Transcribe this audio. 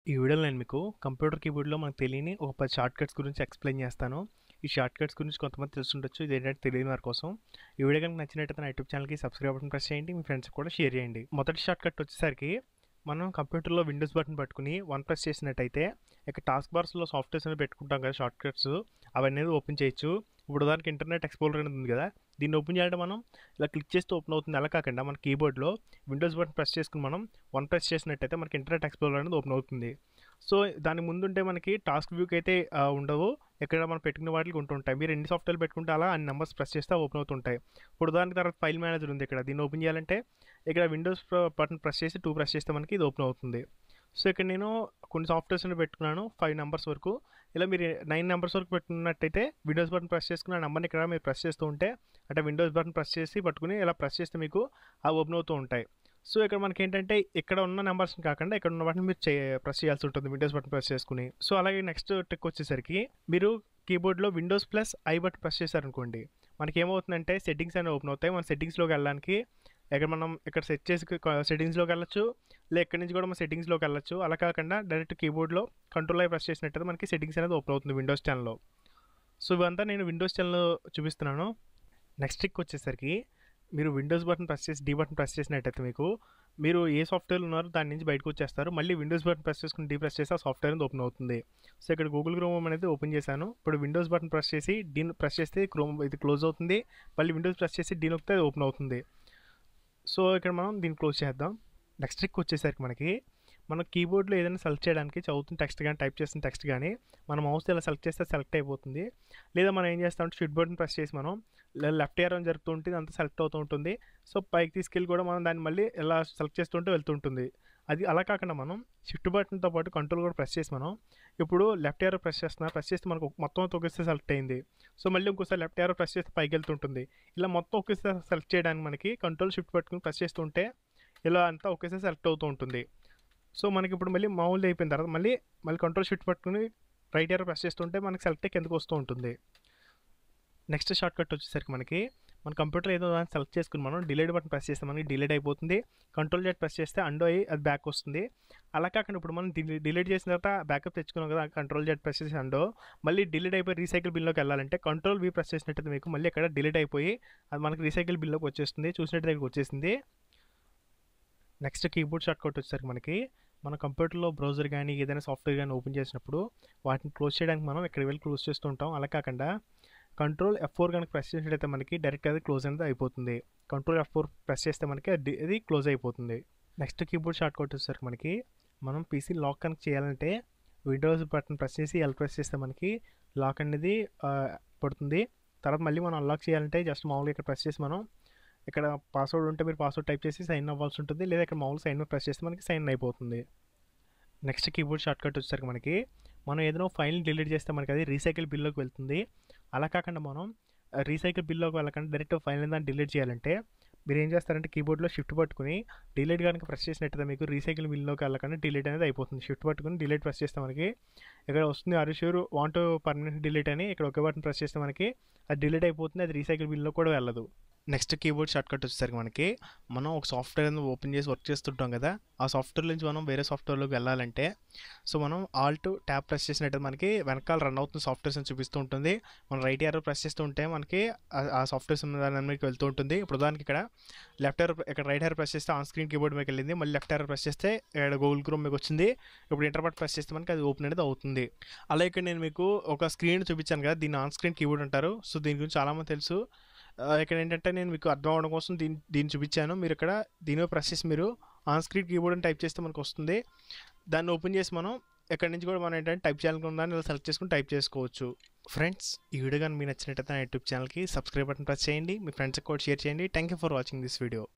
ఈ వీడియోలో నేను మీకు కంప్యూటర్ కీబోర్డ్లో మనకు తెలియని ఒక పది షార్ట్ కట్స్ గురించి ఎక్స్ప్లెయిన్ చేస్తాను ఈ షార్ట్ కట్స్ గురించి కొంతమంది తెలుసుండొచ్చు ఇది ఏంటంటే తెలియని వారి కోసం ఈ వీడియో కనుక నచ్చినట్టయితే నా యూట్యూబ్ ఛానల్కి సబ్స్క్రైబ్ బటన్ ప్రెస్ చేయండి మీ ఫ్రెండ్స్ కూడా షేర్ చేయండి మొదటి షార్ట్ కట్ వచ్చేసరికి మనం కంప్యూటర్లో విండోస్ బటన్ పట్టుకుని వన్ ప్రెస్ చేసినట్టయితే ఇక టాస్క్ బార్స్లో సాఫ్ట్వేర్స్ అనేవి పెట్టుకుంటాం కదా షార్ట్ కట్స్ అవన్నీ ఓపెన్ చేయొచ్చు ఇప్పుడు దానికి ఇంటర్నెట్ ఎక్స్ప్లోరర్ అనేది ఉంది కదా దీన్ని ఓపెన్ చేయాలంటే మనం ఇలా క్లిక్ చేస్తే ఓపెన్ అవుతుంది అలా కాకుండా మన కీబోర్డ్లో విండోస్ బటన్ ప్రెస్ చేసుకుని మనం వన్ ప్రెస్ చేసినట్టయితే మనకి ఇంటర్నెట్ ఎక్స్ప్లోరర్ అనేది ఓపెన్ అవుతుంది సో దాని ముందుంటే మనకి టాస్క్ వ్యూకి అయితే ఆ, ఉండవు ఎక్కడ మనం పెట్టుకున్న వాటికి ఉంటుంటాయి మీరు ఎన్ని సాఫ్ట్వేర్లు పెట్టుకుంటే అలా అన్ని నెంబర్స్ ప్రెస్ చేస్తే ఓపెన్ అవుతుంటాయి ఇప్పుడు దానికి తర్వాత ఫైల్ మేనేజర్ ఉంది ఇక్కడ దీన్ని ఓపెన్ చేయాలంటే ఇక్కడ విండోస్ బటన్ ప్రెస్ చేసి టూ ప్రెస్ చేస్తే మనకి ఇది ఓపెన్ అవుతుంది సో ఇక్కడ నేను కొన్ని సాఫ్ట్వేర్స్ పెట్టుకున్నాను ఫైవ్ నెంబర్స్ వరకు ఇలా మీరు నైన్ నెంబర్స్ వరకు పెట్టుకున్నట్టయితే విండోస్ బటన్ ప్రెస్ చేసుకుని ఆ నెంబర్ని ఇక్కడ మీరు ప్రెస్ చేస్తూ ఉంటే అంటే విండోస్ బటన్ ప్రెస్ చేసి పట్టుకుని ఇలా ప్రెస్ చేస్తే మీకు అవి ఓపెన్ అవుతూ ఉంటాయి సో ఇక్కడ మనకి ఏంటంటే ఇక్కడ ఉన్న నెంబర్స్ కాకుండా ఇక్కడ ఉన్న వాటిని మీరు చే ప్రెస్ చేయాల్సి ఉంటుంది విండోస్ బటన్ ప్రెస్ చేసుకుని సో అలాగే నెక్స్ట్ ట్రిక్ వచ్చేసరికి మీరు కీబోర్డ్లో Windows plus I button press చేశారనుకోండి మనకి ఏమవుతుందంటే సెట్టింగ్స్ అనేవి ఓపెన్ అవుతాయి మన సెట్టింగ్స్లోకి వెళ్ళడానికి ఇక్కడ మనం ఇక్కడ సెట్ చేసి సెట్టింగ్స్లోకి వెళ్ళొచ్చు లేదా ఎక్కడి నుంచి కూడా మనం సెట్టింగ్స్లోకి వెళ్ళొచ్చు అలా కాకుండా డైరెక్ట్ కీబోర్డ్లో కంట్రోల్ ఐ ప్రెస్ చేసినట్టయితే మనకి సెట్టింగ్స్ అనేది ఓపెన్ అవుతుంది విండోస్ టెన్లో సో ఇవంతా నేను విండోస్ టెన్లో చూపిస్తున్నాను నెక్స్ట్ ట్రిక్ వచ్చేసరికి మీరు విండోస్ బటన్ ప్రెస్ చేసి డీ బటన్ ప్రెస్ చేసినట్టయితే మీకు మీరు ఏ సాఫ్ట్వేర్ ఉన్నారో దాని నుంచి బయటకు వచ్చేస్తారు మళ్ళీ విండోస్ బటన్ ప్రెస్ చేసుకుని డీ ప్రెస్ చేస్తే ఆ సాఫ్ట్వేర్ అనేది ఓపెన్ అవుతుంది సో ఇక్కడ గూగుల్ క్రోమ్ అనేది ఓపెన్ చేశాను ఇప్పుడు విండోస్ బటన్ ప్రెస్ చేసి డీ ప్రెస్ చేస్తే క్రోమ్ ఇది క్లోజ్ అవుతుంది మళ్ళీ విండోస్ ప్రెస్ చేసి డీ నొక్కితే అది ఓపెన్ అవుతుంది సో ఇక్కడ మనం దీన్ని క్లోజ్ చేద్దాం నెక్స్ట్ ట్రిక్ వచ్చేసరికి మనకి మన కీబోర్డ్లో ఏదైనా సెలెక్ట్ చేయడానికి చదువుతున్న టెక్స్ట్ కానీ టైప్ చేసిన టెక్స్ట్ కానీ మన మౌస్ ఇలా సెలెక్ట్ చేస్తే సెలెక్ట్ అయిపోతుంది లేదా మనం ఏం చేస్తామంటే షిఫ్ట్ బటన్ ప్రెస్ చేసి మనం లెఫ్ట్ ఇయర్ అని జరుగుతూ ఉంటుంది అంతా సెలెక్ట్ అవుతూ ఉంటుంది సో పైకి తీసుకెళ్ళి కూడా మనం దాన్ని మళ్ళీ ఇలా సెలెక్ట్ చేస్తుంటే వెళ్తుంటుంది అది అలా కాకుండా మనం షిఫ్ట్ బటన్తో పాటు కంట్రోల్ కూడా ప్రెస్ చేసి మనం ఇప్పుడు లెఫ్ట్ ఇయర్ ప్రెస్ చేస్తున్నా ప్రెస్ చేస్తే మనకు మొత్తం తొక్కిస్తే సెలెక్ట్ అయింది సో మళ్ళీ ఇంకోసారి లెఫ్ట్ ఇయర్ ప్రెస్ చేస్తే పైకి వెళ్తుంటుంది ఇలా మొత్తం ఒకేసారి సెలెక్ట్ చేయడానికి మనకి కంట్రోల్ షిఫ్ట్ పట్టుకుని ప్రెస్ చేస్తుంటే ఇలా అంతా ఒకేసారి సెలెక్ట్ అవుతూ ఉంటుంది సో మనకి ఇప్పుడు మళ్ళీ మామూలు అయిపోయిన తర్వాత మళ్ళీ మళ్ళీ కంట్రోల్ షిఫ్ట్ పట్టుకుని రైట్ ఇయర్ ప్రెస్ చేస్తుంటే మనకి సెలెక్ట్ కిందకు వస్తూ ఉంటుంది నెక్స్ట్ షార్ట్ కట్ వచ్చేసరికి మనకి మన కంప్యూటర్ ఏదో దాన్ని సెలెక్ట్ చేసుకుని మనం డిలేట్ బటన్ ప్రెస్ చేస్తే మనకి డిలేట్ అయిపోతుంది కంట్రోల్ జెట్ ప్రెస్ చేస్తే అండో అయ్యి అది బ్యాక్ వస్తుంది అలా కాకుండా ఇప్పుడు మనం డిలీట్ చేసిన తర్వాత బ్యాకప్ తెచ్చుకున్నాం కదా కంట్రోల్ జెట్ ప్రెస్ చేసి అండో మళ్ళీ డిలీట్ అయిపోయి రీసైకిల్ బిల్లోకి వెళ్ళాలంటే కంట్రోల్ వి ప్రెస్ చేసినట్టయితే మీకు మళ్ళీ ఇక్కడ డిలీట్ అయిపోయి అది మనకి రీసైకిల్ బిల్లోకి వచ్చేస్తుంది చూసినట్టు దగ్గరికి వచ్చేసింది నెక్స్ట్ కీబోర్డ్ షార్ట్ కట్ వచ్చేసరికి మనకి మన కంప్యూటర్లో బ్రౌజర్ కానీ ఏదైనా సాఫ్ట్వేర్ కానీ ఓపెన్ చేసినప్పుడు వాటిని క్లోజ్ చేయడానికి మనం ఇక్కడ వెళ్ళి క్లోజ్ చేస్తూ ఉంటాం అలా కాకుండా కంట్రోల్ ఎఫ్ ఫోర్ కనుక ప్రెస్ చేసినట్టయితే మనకి డైరెక్ట్ అది క్లోజ్ అనేది అయిపోతుంది కంట్రోల్ ఎఫ్ ఫోర్ ప్రెస్ చేస్తే మనకి అది అది క్లోజ్ అయిపోతుంది నెక్స్ట్ కీబోర్డ్ షార్ట్ కట్ వచ్చేసరికి మనకి మనం పీసీ లాక్ కనుక చేయాలంటే విండోస్ బటన్ ప్రెస్ చేసి ఎల్ ప్రెస్ చేస్తే మనకి లాక్ అనేది ఆ, పడుతుంది తర్వాత మళ్ళీ మనం అన్లాక్ చేయాలంటే జస్ట్ మామూలుగా ఇక్కడ ప్రెస్ చేసి మనం ఇక్కడ పాస్వర్డ్ ఉంటే మీరు పాస్వర్డ్ టైప్ చేసి సైన్ అవ్వాల్సి ఉంటుంది లేదా ఇక్కడ మామూలు సైన్ ప్రెస్ చేస్తే మనకి సైన్ అయిపోతుంది నెక్స్ట్ కీబోర్డ్ షార్ట్ కట్ వచ్చేసరికి మనకి మనం ఏదైనా ఫైల్ డిలీట్ చేస్తే మనకి అది రీసైకిల్ బిల్లోకి వెళ్తుంది అలా కాకుండా మనం రీసైకిల్ బిల్లోకి వెళ్ళకుండా డైరెక్ట్ ఫైల్ దాన్ని డిలీట్ చేయాలంటే మీరు ఏం చేస్తారంటే కీబోర్డ్లో షిఫ్ట్ పట్టుకుని డిలీట్ కనుక ప్రెస్ చేసినట్టయితే మీకు రీసైకిల్ బిల్లోకి వెళ్ళకుండా డిలీట్ అనేది అయిపోతుంది షిఫ్ట్ పట్టుకుని డిలీట్ ప్రెస్ చేస్తే మనకి ఇక్కడ వస్తుంది are sure want permanent delete అని ఇక్కడ ఒకే బటన్ ప్రెస్ చేస్తే మనకి అది డిలీట్ అయిపోతుంది అది రీసైకిల్ బిల్లో కూడా వెళ్ళదు నెక్స్ట్ కీబోర్డ్ షార్ట్ కట్ వచ్చేసరికి మనకి మనం ఒక సాఫ్ట్వేర్ అనేది ఓపెన్ చేసి వర్క్ చేస్తుంటాం కదా ఆ సాఫ్ట్వేర్ నుంచి మనం వేరే సాఫ్ట్వేర్లోకి వెళ్ళాలంటే సో మనం ఆల్ట్ ట్యాప్ ప్రెస్ చేసినట్టు మనకి వెనకాల రన్ అవుతున్న సాఫ్ట్వేర్స్ అని చూపిస్తూ ఉంటుంది మనం రైట్ ఇయర్ ప్రెస్ చేస్తూ ఉంటే మనకి ఆ- ఆ సాఫ్ట్వేర్స్ దాని మీదకి వెళ్తూ ఉంటుంది ఇప్పుడు దానికి ఇక్కడ లెఫ్ట్ ఇయర్ ఇక్కడ రైట్ ఇయర్ ప్రెస్ చేస్తే ఆన్ స్క్రీన్ కీబోర్డ్ మీకు వెళ్ళింది మళ్ళీ లెఫ్ట్ ఇయర్ ప్రెస్ చేస్తే ఇక్కడ గూగుల్ క్రోమ్ మీకు వచ్చింది ఇప్పుడు ఇంటర్బట్ ప్రెస్ చేస్తే మనకి అది ఓపెన్ అనేది అవుతుంది అలా ఇక్కడ నేను మీకు ఒక స్క్రీన్ చూపించాను కదా దీన్ని ఆన్ స్క్రీన్ కీబోర్డ్ అంటారు సో దీని గురించి చాలామంది తెలుసు ఆ, ఇక్కడ ఏంటంటే నేను మీకు అర్థం అవడం కోసం దీన్ని దీన్ని చూపించాను మీరు ఇక్కడ దీని ప్రెస్ చేసి మీరు ఆన్ స్క్రీన్ కీబోర్డ్ అని టైప్ చేస్తే మనకు వస్తుంది దాన్ని ఓపెన్ చేసి మనం ఎక్కడి నుంచి కూడా మనం ఏంటంటే టైప్ చేయాలనుకున్న ఇలా సెలెక్ట్ చేసుకుని టైప్ చేసుకోవచ్చు ఫ్రెండ్స్ ఈ వీడియో కానీ మీకు నచ్చినట్టయితే నా యూట్యూబ్ ఛానల్కి సబ్స్క్రైబ్ బటన్ ప్రెస్ చేయండి మీ ఫ్రెండ్స్కి కూడా షేర్ చేయండి thank you for watching this video